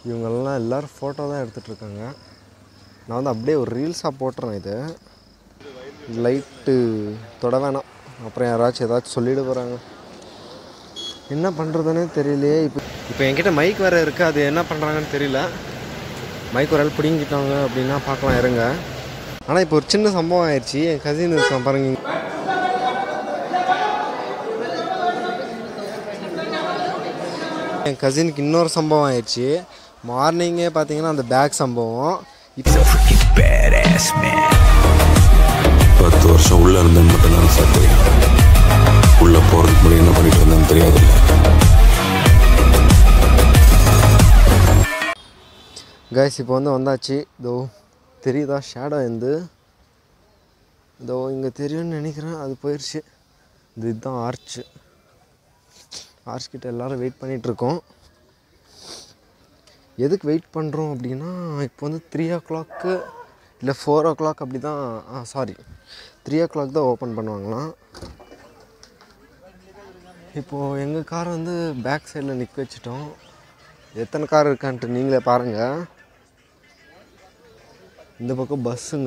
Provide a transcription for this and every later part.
இவங்கெல்லாம் எல்லோரும் ஃபோட்டோ தான் எடுத்துகிட்ருக்காங்க நான் வந்து அப்படியே ஒரு ரீல்ஸாக போட்டுறேன் இது லைட்டு தொட வேணாம் அப்புறம் யாராச்சும் ஏதாச்சும் சொல்லிட போகிறாங்க என்ன பண்ணுறதுனே தெரியலையே இப்போ இப்போ என்கிட்ட மைக் வேறு இருக்குது அது என்ன பண்ணுறாங்கன்னு தெரியல மைக் ஒரு ஆள் பிடிங்கிட்டாங்க அப்படின்னா பார்க்கலாம் இருங்க ஆனால் இப்போ ஒரு சின்ன சம்பவம் ஆயிடுச்சு என் கசின் இருக்கான் பாருங்க என் கசினுக்கு இன்னொரு சம்பவம் ஆயிடுச்சு மார்னிங்கே பார்த்தீங்கன்னா அந்த பேக் சம்பவம் இப்போ பத்து வருஷம் உள்ள இருந்தேன்னு மட்டும் தான் சார் தெரியும் உள்ள போறதுக்கு முன்னாடி என்ன பண்ணிட்டு இருந்தேன்னு தெரியாது கைஸ் இப்போ வந்து வந்தாச்சு இதோ தெரியுதா ஷேடோ வந்து இதோ இங்கே தெரியும்னு நினைக்கிறேன் அது போயிடுச்சு இது இதுதான் ஆர்ச்சு ஆர்ச் கிட்ட எல்லாரும் வெயிட் பண்ணிகிட்ருக்கோம் எதுக்கு வெயிட் பண்ணுறோம் அப்படின்னா இப்போ வந்து த்ரீ ஓ கிளாக்கு இல்லை ஃபோர் ஓ கிளாக் அப்படி தான் ஆ சாரி த்ரீ ஓ கிளாக் தான் ஓப்பன் பண்ணுவாங்களாம் இப்போது எங்கள் கார் வந்து பேக் சைடில் நிற்க வச்சுட்டோம் எத்தனை கார் இருக்கான்ட்டு நீங்களே பாருங்கள் இந்த பக்கம் பஸ்ஸுங்க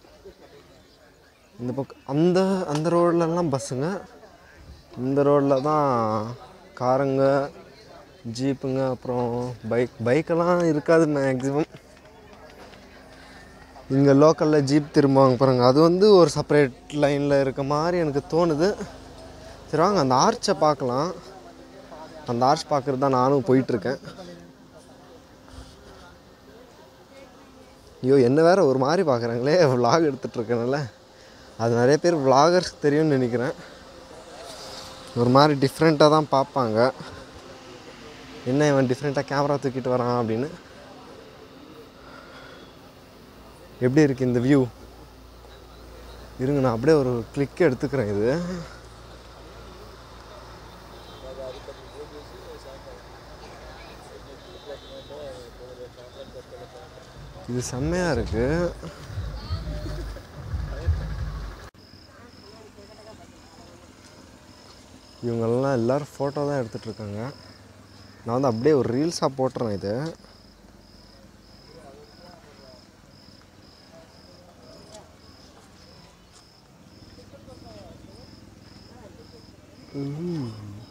இந்த பக்கம் அந்த அந்த ரோட்லலாம் பஸ்ஸுங்க இந்த ரோட்டில் தான் காருங்க ஜீப்புங்க அப்புறம் பைக் பைக்கெல்லாம் இருக்காது மேக்ஸிமம் இங்கே லோக்கலில் ஜீப் திரும்புவாங்க பாருங்க அது வந்து ஒரு செப்பரேட் லைனில் இருக்க மாதிரி எனக்கு தோணுது சரி வாங்க அந்த ஆர்ச்சை பார்க்கலாம் அந்த ஆர்ச் பார்க்குறது தான் நானும் போயிட்டுருக்கேன் ஐயோ என்ன வேற ஒரு மாதிரி பார்க்குறாங்களே vlog எடுத்துகிட்டு இருக்கனால அது நிறைய பேர் vloggers தெரியும்னு நினைக்கிறேன் ஒரு மாதிரி டிஃப்ரெண்ட்டாக தான் பார்ப்பாங்க என்ன இவன் டிஃப்ரெண்ட்டாக கேமரா தூக்கிட்டு வரான் அப்படின்னு எப்படி இருக்கு இந்த வியூ இருங்க நான் அப்படியே ஒரு கிளிக் எடுத்துக்கிறேன் இது இது செம்மையாக இருக்கு இவங்கெல்லாம் எல்லோரும் ஃபோட்டோ தான் எடுத்துகிட்டு இருக்காங்க நான் வந்து அப்படியே ஒரு ரீல்ஸாக போட்டுறேன் இது உம்.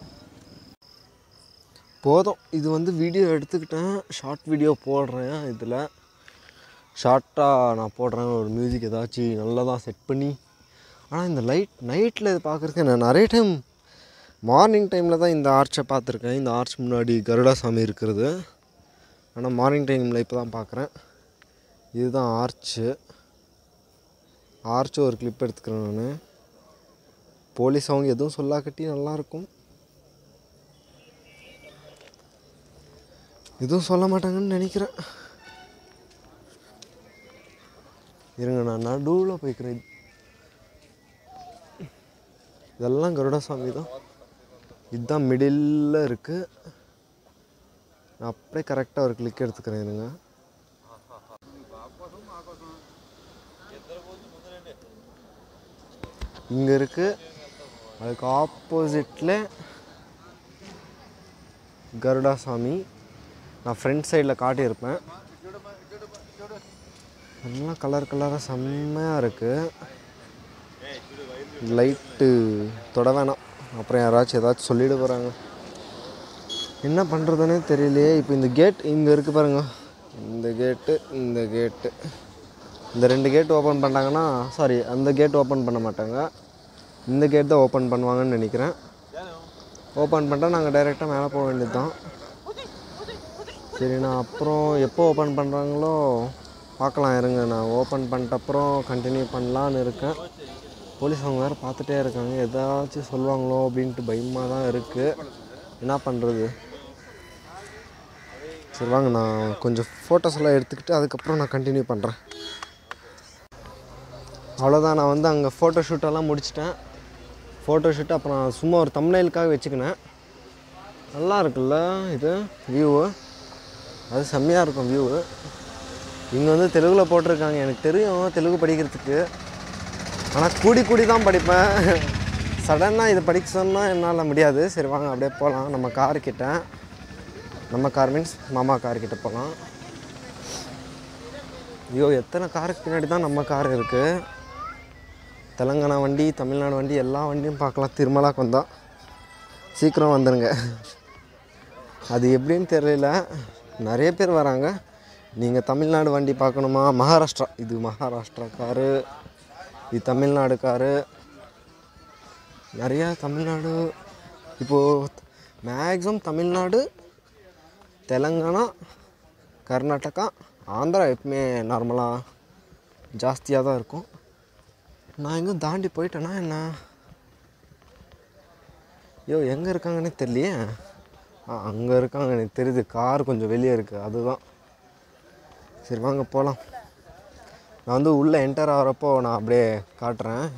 போதும் இது வந்து வீடியோ எடுத்துக்கிட்டேன் ஷார்ட் வீடியோ போடுறேன் இதில் ஷார்ட்டாக நான் போடுறேன் ஒரு மியூசிக் ஏதாச்சும் நல்லதாக செட் பண்ணி ஆனால் இந்த லைட் நைட்டில் இது பார்க்குறதுக்கு நான் நிறைய டைம் மார்னிங் டைமில் தான் இந்த ஆர்ச்சை பார்த்துருக்கேன் இந்த ஆர்ச் முன்னாடி கருடா சாமி இருக்கிறது ஆனால் மார்னிங் டைமில் இப்போ தான் பார்க்குறேன் இதுதான் ஆர்ச்சு ஆர்ச்சு ஒரு கிளிப் எடுத்துக்கிறேன் நான் போலீஸ் அவங்க எதுவும் சொல்லாக்கட்டி நல்லாயிருக்கும் எதுவும் சொல்ல மாட்டாங்கன்னு நினைக்கிறேன் இருங்க நான் நடுவில் போய்க்கிறேன் இதெல்லாம் கருடசாமி தான் இதுதான் மிடில் இருக்குது நான் அப்படியே கரெக்டாக ஒரு கிளிக் எடுத்துக்கிறேன் இருங்க இங்கே இருக்குது அதுக்கு ஆப்போசிட்டில் கருடாசாமி நான் ஃப்ரண்ட் சைடில் காட்டியிருப்பேன் எல்லாம் கலர் கலராக செம்மையாக இருக்குது லைட்டு தொட வேணாம் அப்புறம் யாராச்சும் ஏதாச்சும் சொல்லிட போகிறாங்க என்ன பண்ணுறதுனே தெரியலையே இப்போ இந்த கேட் இங்கே இருக்குது பாருங்க இந்த கேட்டு இந்த கேட்டு இந்த ரெண்டு கேட் ஓப்பன் பண்ணாங்கன்னா சாரி அந்த கேட் ஓப்பன் பண்ண மாட்டாங்க இந்த கேட் தான் ஓப்பன் பண்ணுவாங்கன்னு நினைக்கிறேன் ஓப்பன் பண்ணிட்டா நாங்கள் டைரெக்டாக மேலே போக வேண்டியது தான் சரி நான் அப்புறம் எப்போ ஓப்பன் பண்ணுறாங்களோ பார்க்கலாம் இருங்க நான் ஓப்பன் பண்ணிட்ட அப்புறம் கண்டினியூ பண்ணலான்னு இருக்கேன் போலீஸ் அவங்க வேறு பார்த்துட்டே இருக்காங்க ஏதாச்சும் சொல்லுவாங்களோ அப்படின்ட்டு பயமாக தான் இருக்குது என்ன பண்ணுறது சரி வாங்க நான் கொஞ்சம் ஃபோட்டோஸ் எல்லாம் எடுத்துக்கிட்டு அதுக்கப்புறம் நான் கண்டினியூ பண்ணுறேன் அவ்வளோதான் நான் வந்து அங்கே ஃபோட்டோ ஷூட்டெல்லாம் முடிச்சிட்டேன் ஃபோட்டோ ஷூட் அப்புறம் சும்மா ஒரு தம்னைலுக்காக வச்சுக்கினேன் நல்லா இருக்குல்ல இது வியூவு அது செம்மையாக இருக்கும் வியூவு இங்கே வந்து தெலுங்கில் போட்டிருக்காங்க எனக்கு தெரியும் தெலுங்கு படிக்கிறதுக்கு ஆனால் கூடி கூடி தான் படிப்பேன் சடனாக இதை படிக்க சொன்னால் என்னால் முடியாது சரி வாங்க அப்படியே போகலாம் நம்ம கார் கிட்ட நம்ம கார் மீன்ஸ் மாமா கார் கிட்ட போகலாம் ஐயோ எத்தனை காருக்கு பின்னாடி தான் நம்ம கார் இருக்குது தெலுங்கானா வண்டி தமிழ்நாடு வண்டி எல்லா வண்டியும் பார்க்கலாம் திருமலாக்கு வந்தால் சீக்கிரம் வந்துடுங்க அது எப்படின்னு தெரியல நிறைய பேர் வராங்க நீங்கள் தமிழ்நாடு வண்டி பார்க்கணுமா மகாராஷ்டிரா இது மகாராஷ்டிரா காரு இது தமிழ்நாடு காரு நிறையா தமிழ்நாடு இப்போது மேக்ஸிமம் தமிழ்நாடு தெலுங்கானா கர்நாடகா ஆந்திரா எப்பவுமே நார்மலாக ஜாஸ்தியாக தான் இருக்கும் நான் எங்கே தாண்டி போயிட்டேன்னா என்ன ஐயோ எங்கே இருக்காங்கன்னே தெரியலையே ஆ அங்கே இருக்காங்க எனக்கு தெரியுது கார் கொஞ்சம் வெளியே இருக்குது அதுதான் சரி வாங்க போகலாம் நான் வந்து உள்ளே என்டர் ஆகிறப்போ நான் அப்படியே காட்டுறேன்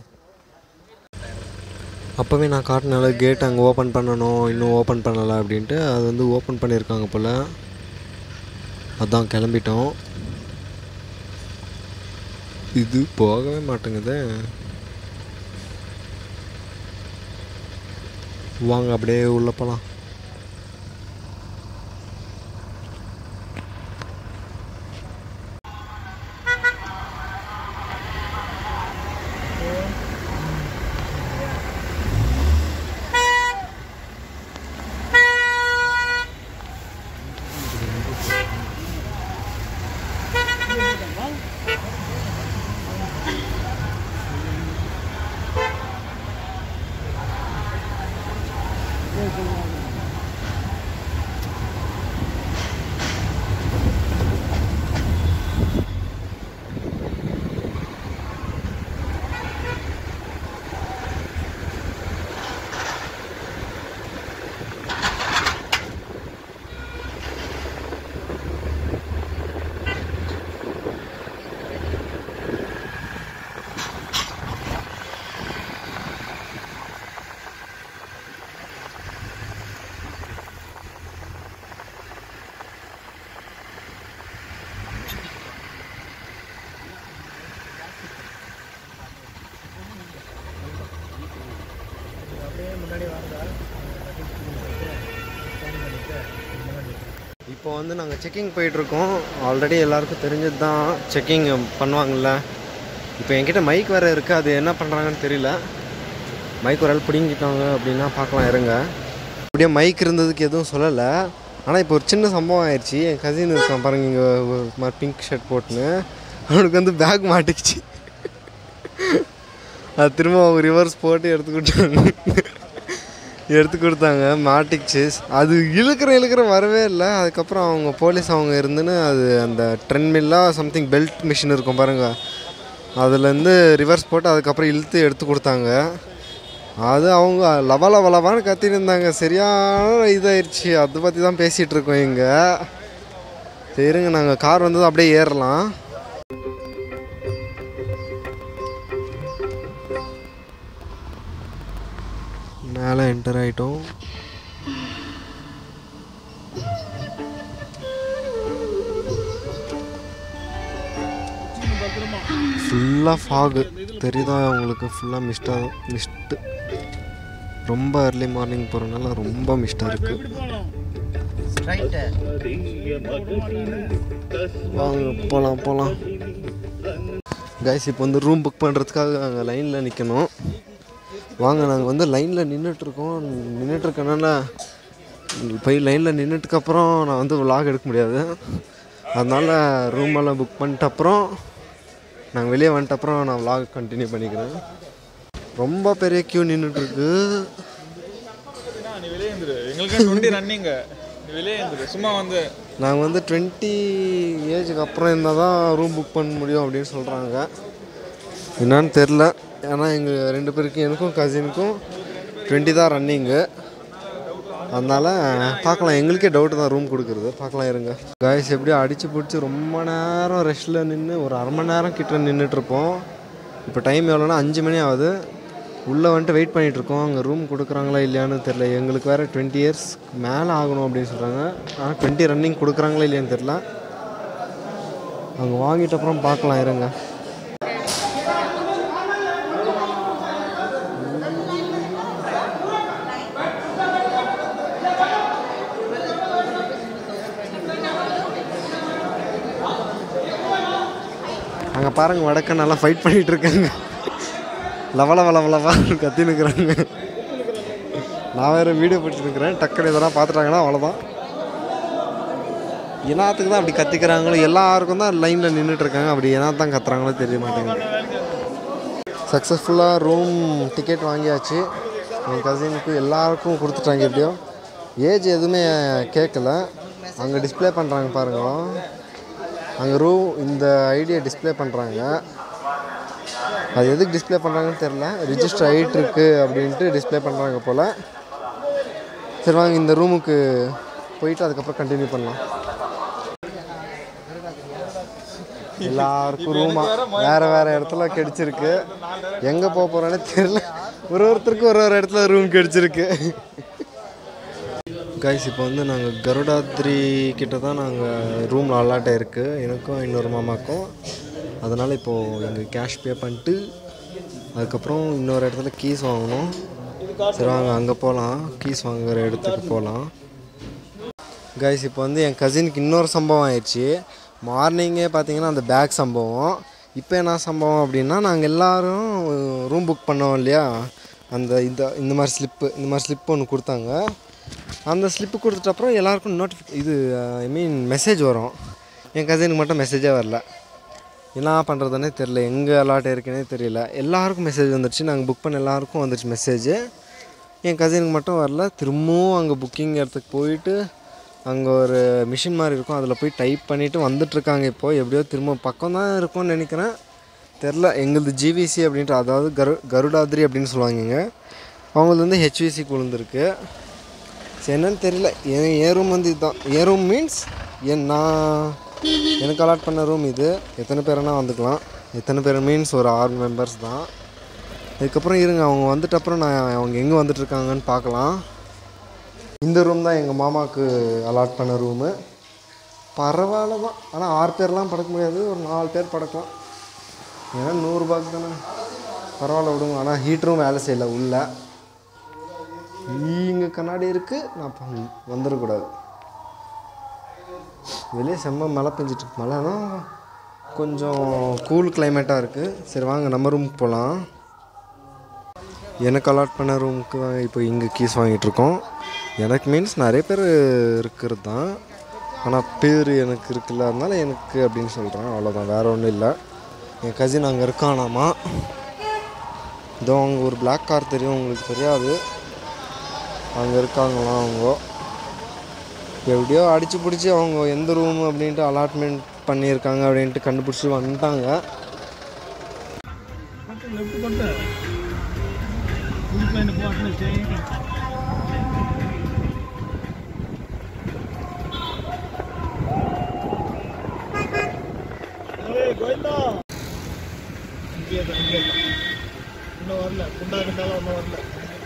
அப்போவே நான் காட்டினால கேட் அங்கே ஓப்பன் பண்ணணும் இன்னும் ஓப்பன் பண்ணலை அப்படின்ட்டு அது வந்து ஓப்பன் பண்ணியிருக்காங்க போல் அதான் கிளம்பிட்டோம் இது போகவே மாட்டேங்குதே வாங்க அப்படியே உள்ளே போகலாம் இப்போ வந்து நாங்கள் செக்கிங் போயிட்டுருக்கோம் ஆல்ரெடி எல்லாருக்கும் தெரிஞ்சது தான் செக்கிங் பண்ணுவாங்கள்ல இப்போ என்கிட்ட மைக் வேறு இருக்குது அது என்ன பண்ணுறாங்கன்னு தெரியல மைக் ஒரு ஆள் பிடுங்கிட்டாங்க அப்படின்னா பார்க்கலாம் இருங்க அப்படியே மைக் இருந்ததுக்கு எதுவும் சொல்லலை ஆனால் இப்போ ஒரு சின்ன சம்பவம் ஆயிடுச்சு என் கசின் இருக்கான் பாருங்க இங்கே ஒரு மாதிரி பிங்க் ஷர்ட் போட்டுன்னு அவனுக்கு வந்து பேக் மாட்டிக்கிச்சு அது திரும்ப அவங்க ரிவர்ஸ் போட்டு எடுத்து கொடுத்தாங்க எடுத்து கொடுத்தாங்க மாட்டிக்கிச்சு அது இழுக்கிற இழுக்கிற வரவே இல்லை அதுக்கப்புறம் அவங்க போலீஸ் அவங்க இருந்துன்னு அது அந்த ட்ரென்மில்லாக சம்திங் பெல்ட் மிஷின் இருக்கும் பாருங்கள் அதுலேருந்து ரிவர்ஸ் போட்டு அதுக்கப்புறம் இழுத்து எடுத்து கொடுத்தாங்க அது அவங்க லவ லவ லவான்னு கத்தின்னு இருந்தாங்க சரியான இதாயிருச்சு அதை பற்றி தான் பேசிகிட்டு இருக்கோம் இங்கே சரிங்க நாங்கள் கார் வந்தது அப்படியே ஏறலாம் மேலே என்டர் ஆகிட்டோம் ஃபுல்லாக ஃபாகு தெரியுதா உங்களுக்கு ஃபுல்லாக மிஸ்டாக மிஸ்ட்டு ரொம்ப அர்லி மார்னிங் போகிறனால ரொம்ப மிஸ்டாக இருக்குது வாங்க போகலாம் போகலாம் கைஸ் இப்போ வந்து ரூம் புக் பண்ணுறதுக்காக அங்கே லைனில் நிற்கணும் வாங்க நாங்கள் வந்து லைனில் நின்றுட்டுருக்கோம் நின்றுட்டுருக்கனால போய் லைனில் நின்றுட்டுக்கப்புறம் நான் வந்து vlog எடுக்க முடியாது அதனால் ரூம் எல்லாம் புக் பண்ணிட்ட அப்புறம் நாங்கள் வெளியே வந்துட்ட அப்புறம் நான் vlog கண்டினியூ பண்ணிக்கிறேன் ரொம்ப பெரிய க்யூ நின்றுட்டுருக்கு நீ வெளியே இருந்துரு எங்களுக்கு டுவெண்ட்டி ரன்னிங்க நீ வெளியே இருந்துரு சும்மா வந்து நாங்கள் வந்து டுவெண்ட்டி ஏஜுக்கு அப்புறம் இருந்தால் தான் ரூம் புக் பண்ண முடியும் அப்படின்னு சொல்கிறாங்க என்னன்னு தெரில ஏன்னா எங்கள் ரெண்டு பேருக்கும் எனக்கும் கசினுக்கும் டுவெண்ட்டி தான் ரன்னிங்கு அதனால் பார்க்கலாம் எங்களுக்கே டவுட்டு தான் ரூம் கொடுக்குறது பார்க்கலாம் இருங்க காய்ஸ் எப்படியோ அடித்து பிடிச்சி ரொம்ப நேரம் ரெஸ்ட்டில் நின்று ஒரு அரை மணி நேரம் கிட்ட நின்றுட்டுருப்போம் இப்போ டைம் எவ்வளோனா அஞ்சு மணி ஆகுது உள்ளே வந்துட்டு வெயிட் பண்ணிகிட்ருக்கோம் அங்கே ரூம் கொடுக்குறாங்களா இல்லையான்னு தெரில எங்களுக்கு வேறு டுவெண்ட்டி இயர்ஸ் மேலே ஆகணும் அப்படின்னு சொல்கிறாங்க ஆனால் டுவெண்ட்டி ரன்னிங் கொடுக்குறாங்களா இல்லையான்னு தெரில அங்கே வாங்கிட்ட அப்புறம் பார்க்கலாம் இருங்க அங்கே பாருங்க வடக்க நல்லா ஃபைட் பண்ணிட்டு இருக்காங்க லவல வள வளவா கத்தின்னு இருக்கிறாங்க நான் வேறு வீடியோ பிடிச்சிருக்கிறேன் டக்குனு இதெல்லாம் பார்த்துட்டாங்கன்னா அவ்வளோதான் எல்லாத்துக்கு தான் அப்படி கத்திக்கிறாங்களோ எல்லாருக்கும் தான் லைனில் நின்றுட்டு இருக்காங்க அப்படி என்ன தான் கத்துறாங்களோ தெரிய மாட்டேங்குது சக்ஸஸ்ஃபுல்லாக ரூம் டிக்கெட் வாங்கியாச்சு என் கசினுக்கு எல்லாருக்கும் கொடுத்துட்டாங்க எப்படியோ ஏஜ் எதுவுமே கேட்கல அங்கே டிஸ்ப்ளே பண்ணுறாங்க பாருங்க அங்கே ரூம் இந்த ஐடியை டிஸ்ப்ளே பண்ணுறாங்க அது எதுக்கு டிஸ்ப்ளே பண்ணுறாங்கன்னு தெரில ரிஜிஸ்டர் ஆகிட்டு இருக்கு அப்படின்ட்டு டிஸ்ப்ளே பண்ணுறாங்க போல் சரி வாங்க இந்த ரூமுக்கு போயிட்டு அதுக்கப்புறம் கண்டினியூ பண்ணலாம் எல்லாருக்கும் ரூமா வேற வேற இடத்துல கிடைச்சிருக்கு எங்க போக போறோன்னே தெரியல ஒரு ஒருத்தருக்கும் ஒரு ஒரு இடத்துல ரூம் கிடைச்சிருக்கு கைஸ் இப்போ வந்து நாங்கள் கருடாத்ரி கிட்ட தான் நாங்கள் ரூம் அலாட் ஆயிருக்கு எனக்கும் இன்னொரு மாமாக்கும் அதனால் இப்போது எங்கள் கேஷ் பே பண்ணிட்டு அதுக்கப்புறம் இன்னொரு இடத்துல கீஸ் வாங்கணும் சரி வாங்க அங்கே போகலாம் கீஸ் வாங்குற இடத்துக்கு போகலாம் கைஸ் இப்போ வந்து என் கசினுக்கு இன்னொரு சம்பவம் ஆயிடுச்சு மார்னிங்கே பார்த்தீங்கன்னா அந்த பேக் சம்பவம் இப்போ என்ன சம்பவம் அப்படின்னா நாங்கள் எல்லாரும் ரூம் புக் பண்ணோம் இல்லையா அந்த இந்த இந்த மாதிரி ஸ்லிப்பு இந்த மாதிரி ஸ்லிப் ஒன்று கொடுத்தாங்க அந்த ஸ்லிப்பு கொடுத்துட்ட அப்புறம் எல்லாருக்கும் நோட்டிஃபி இது ஐ மீன் மெசேஜ் வரும் என் கசினுக்கு மட்டும் மெசேஜே வரல என்ன பண்ணுறதுனே தெரில எங்கே அலாட் இருக்குன்னே தெரியல எல்லாருக்கும் மெசேஜ் வந்துடுச்சு நாங்கள் புக் பண்ண எல்லாருக்கும் வந்துடுச்சு மெசேஜ் என் கசினுக்கு மட்டும் வரல திரும்பவும் அங்கே புக்கிங் இடத்துக்கு போயிட்டு அங்கே ஒரு மிஷின் மாதிரி இருக்கும் அதில் போய் டைப் பண்ணிவிட்டு வந்துட்டுருக்காங்க இப்போது எப்படியோ திரும்ப பக்கம் தான் இருக்கும்னு நினைக்கிறேன் தெரில எங்களுது ஜிவிசி அப்படின்ட்டு அதாவது கரு கருடாத்ரி அப்படின்னு சொல்லுவாங்க இங்க. அவங்களது வந்து ஹெச்விசி விழுந்திருக்கு சரி என்னன்னு தெரியல என் என் ரூம் வந்து இதுதான் என் ரூம் மீன்ஸ் என் நான் எனக்கு அலாட் பண்ண ரூம் இது எத்தனை பேருனா வந்துக்கலாம் எத்தனை பேர் மீன்ஸ் ஒரு ஆறு மெம்பர்ஸ் தான் இதுக்கப்புறம் இருங்க அவங்க வந்துட்ட அப்புறம் நான் அவங்க எங்கே வந்துட்டுருக்காங்கன்னு பார்க்கலாம் இந்த ரூம் தான் எங்கள் மாமாவுக்கு அலாட் பண்ண ரூமு பரவாயில்ல தான் ஆனால் ஆறு பேர்லாம் படுக்க முடியாது ஒரு நாலு பேர் படுக்கலாம் ஏன்னா நூறுரூபாக்கு தானே பரவாயில்ல விடுங்க ஆனால் ஹீட்டரும் வேலை செய்யலை உள்ள இங்கே கண்ணாடி இருக்குது நான் ப- வந்துடக்கூடாது வெளியே செம்ம மழை பெஞ்சிட்டு இருக்கு. மழைனா கொஞ்சம் கூல் கிளைமேட்டாக இருக்குது சரி வாங்க நம்ம ரூமுக்கு போகலாம் எனக்கு அலாட் பண்ண ரூமுக்கு தான் இப்போ இங்கே கீஸ் வாங்கிட்டுருக்கோம் எனக்கு மீன்ஸ் நிறைய பேர் இருக்கிறது தான் ஆனால் பேர் எனக்கு இருக்குல்ல அதனால எனக்கு அப்படின்னு சொல்கிறேன் அவ்வளோதான் வேறு ஒன்றும் இல்லை என் கசின் அங்கே இருக்கானாமா இதோ அங்கே ஒரு Black கார் தெரியும் உங்களுக்கு தெரியாது அங்கே இருக்காங்களாம் அவங்க எப்படியோ அடித்து பிடிச்சி அவங்க எந்த ரூம் அப்படின்ட்டு அலாட்மெண்ட் பண்ணியிருக்காங்க அப்படின்ட்டு கண்டுபிடிச்சி வந்துட்டாங்க லெஃப்ட் பண்ணிட்டு ஃபுல் பிளைன் போ அட்னு ஸ்டேயிங் ஏய் கோவிந்தா இங்கே தான் இங்கே தான் இன்னும் வரல குண்டா கிண்டாலாம் ஒன்றும் வரல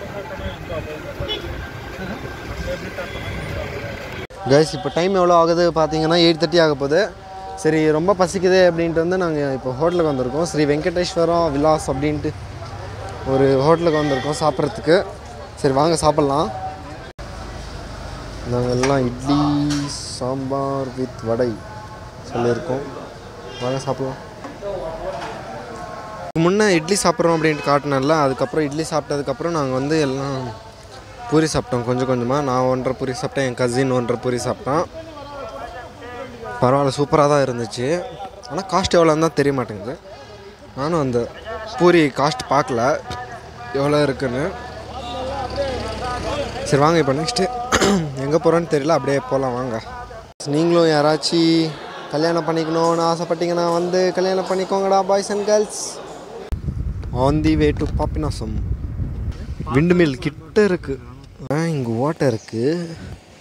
கைஸ் இப்போ டைம் எவ்வளோ ஆகுது பார்த்தீங்கன்னா எயிட் தேர்ட்டி ஆக போகுது சரி ரொம்ப பசிக்குது அப்படின்ட்டு வந்து நாங்கள் இப்போ ஹோட்டலுக்கு வந்திருக்கோம் ஸ்ரீ வெங்கடேஸ்வரம் விலாஸ் அப்படின்ட்டு ஒரு ஹோட்டலுக்கு வந்திருக்கோம் சாப்பிட்றதுக்கு சரி வாங்க சாப்பிட்லாம் நாங்கள் எல்லாம் இட்லி சாம்பார் வித் வடை சொல்லியிருக்கோம் வாங்க சாப்பிட்லாம் முன்னே இட்லி சாப்பிட்றோம் அப்படின்ட்டு காட்டினேன்ல அதுக்கப்புறம் இட்லி சாப்பிட்டதுக்கப்புறம் நாங்கள் வந்து எல்லாம் பூரி சாப்பிட்டோம் கொஞ்சம் கொஞ்சமாக நான் ஒன்றரை பூரி சாப்பிட்டேன் என் கசின் ஒன்றரை பூரி சாப்பிட்டான் பரவாயில்ல சூப்பராக தான் இருந்துச்சு ஆனால் காஸ்ட் எவ்வளோன்னு தான் தெரிய மாட்டேங்குது நானும் அந்த பூரி காஸ்ட் பார்க்கல எவ்வளோ இருக்குன்னு சரி வாங்க இப்போ நெக்ஸ்ட்டு எங்கே போகிறோன்னு தெரியல அப்படியே போகலாம் வாங்க நீங்களும் யாராச்சும் கல்யாணம் பண்ணிக்கணும்னு ஆசைப்பட்டீங்கன்னா வந்து கல்யாணம் பண்ணிக்கோங்கடா boys and girls on the way to Papanasam wind mill கிட்ட இருக்கு ஆ இங்கே ஓட்டை இருக்குது